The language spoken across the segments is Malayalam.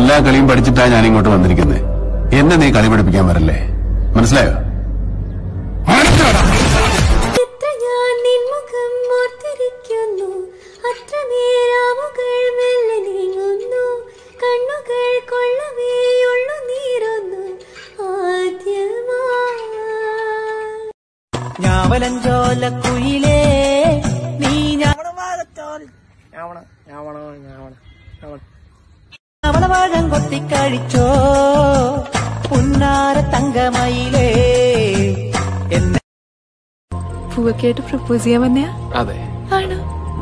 എല്ലാ കളിയും പഠിച്ചിട്ടാ ഞാൻ ഇങ്ങോട്ട് വന്നിരിക്കുന്നത് എന്നെ നീ കളി പഠിപ്പിക്കാൻ വരല്ലേ മനസ്സിലായോ എത്ര ഞാൻ നിൻമുഖം ഓർത്തിരിക്കുന്നു അത്രമേരാവുകൾ മെല്ലെ നീങ്ങുന്നു കണ്ണുകൾ കൊള്ളവേയുള്ളു നീറുന്നു ആദ്യമായി ഞാവലഞ്ചോല കുയിലേ നീ ഞാവളവാഴം കൊത്തിക്കഴിച്ചോ പുന്നാര തങ്കമയിലേ എന്നെ പൂവൊക്കെയായിട്ട് പ്രപ്പോസ് ചെയ്യാൻ വന്നയാ അതെ ആണോ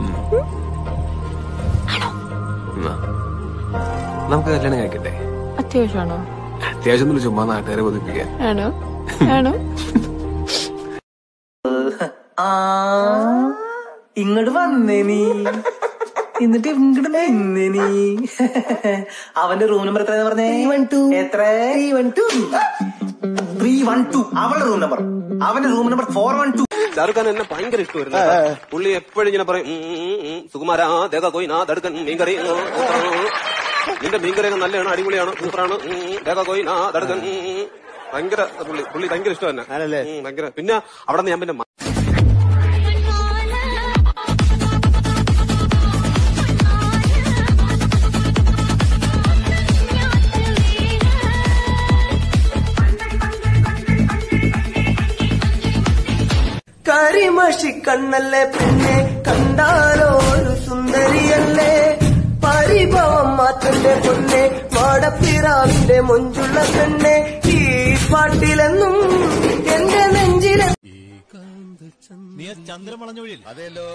എന്നാ, നമുക്ക് കല്യാണം കഴിക്കട്ടെ അത്യാവശ്യമാണോ അത്യാവശ്യം ഒന്നുമില്ല ചുമ്മാ നാട്ടുകാരെ കൊതിപ്പിക്കാൻ ആണോ ആണോ ആ ഇങ്ങോട്ട് വന്നേ നീ എന്നിട്ട് ഇങ്ങോട്ട് നിന്നേ നീ അവന്റെ റൂം നമ്പർ എത്ര പറഞ്ഞേ എത്ര one two three one two അവളുടെ റൂം നമ്പർ അവന്റെ room number four one two Shahrukh Khan എന്നെ ഭയങ്കര ഇഷ്ടമായിരുന്നു പുള്ളി എപ്പോഴും ഇങ്ങനെ പറയും ഉം, ഉം, ഉം, സുകുമാരാ ദേഗ കൊയ്നാ ദടുക്കൻ മീൻകറി ഉം, ഉം. നിന്റെ മീൻകറിയൊക്കെ നല്ലതാണ് അടിപൊളിയാണ് സൂപ്പറാണ് ഉം, ഉം, ദേഗ കൊയ്നാ ദടുക്കൻ ഉം, ഉം. ഭയങ്കര പുള്ളി പുള്ളി ഭയങ്കര ഇഷ്ടം തന്നെ ഉം, ഭയങ്കര പിന്നെ അവിടെ നിന്ന് ഞാൻ പിന്നെ മ- കരിമഷി കണ്ണല്ലേ പെണ്ണെ കണ്ടാലോ ഒരു സുന്ദരിയല്ലേ പരിഭവം മാറ്റന്റെ പൊന്നെ മാടപ്പിറാവിന്റെ മൊഞ്ചുള്ള പെണ്ണെ ഈ പാട്ടിലെന്നും എന്റെ നെഞ്ചിലെ അതെല്ലോ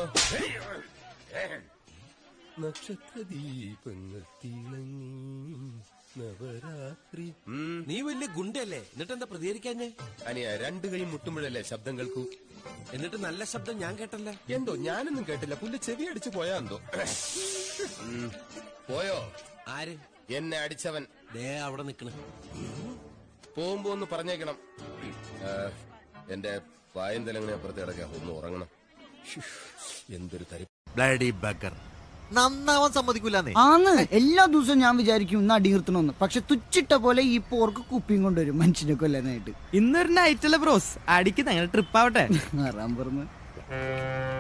നീ വലിയ ഗുണ്ടല്ലേ എന്നിട്ട് എന്താ പ്രതികരിക്കാഞ്ഞേ അനിയ രണ്ടു കൈ മുട്ടുമ്പോഴല്ലേ ശബ്ദം കേൾക്കൂ എന്നിട്ട് നല്ല ശബ്ദം ഞാൻ കേട്ടല്ലേ എന്തോ ഞാനൊന്നും കേട്ടില്ല പുല്ല് ചെവി അടിച്ചു പോയാ എന്തോ ഉം. പോയോ ആര് എന്നെ അടിച്ചവൻ ദേ അവിടെ നിക്കണ് പോകുമ്പോ ഒന്ന് പറഞ്ഞേക്കണം ആ, എന്റെ പായം തലങ്ങനെ അപ്പുറത്ത് കിടക്കാം ഒന്ന് ഉറങ്ങണം ശ്ശ്, എന്തൊരു തരി ബ്ലഡി ബഗർ നന്നാവാൻ സമ്മതിക്കൂലെന്നേ ആന്ന് എല്ലാ ദിവസവും ഞാൻ വിചാരിക്കും ഇന്ന് അടി നിർത്തണമെന്ന് പക്ഷെ തുച്ചിട്ട പോലെ ഈ പോർക്ക് കുപ്പിയും കൊണ്ടുവരും മനുഷ്യനെ കൊല്ലാനായിട്ട് ഇന്നൊരു നൈറ്റല്ലേ ബ്രോസ് അടിക്ക് ഞങ്ങളുടെ ട്രിപ്പ് ആവട്ടെ ആറാം പറഞ്ഞ്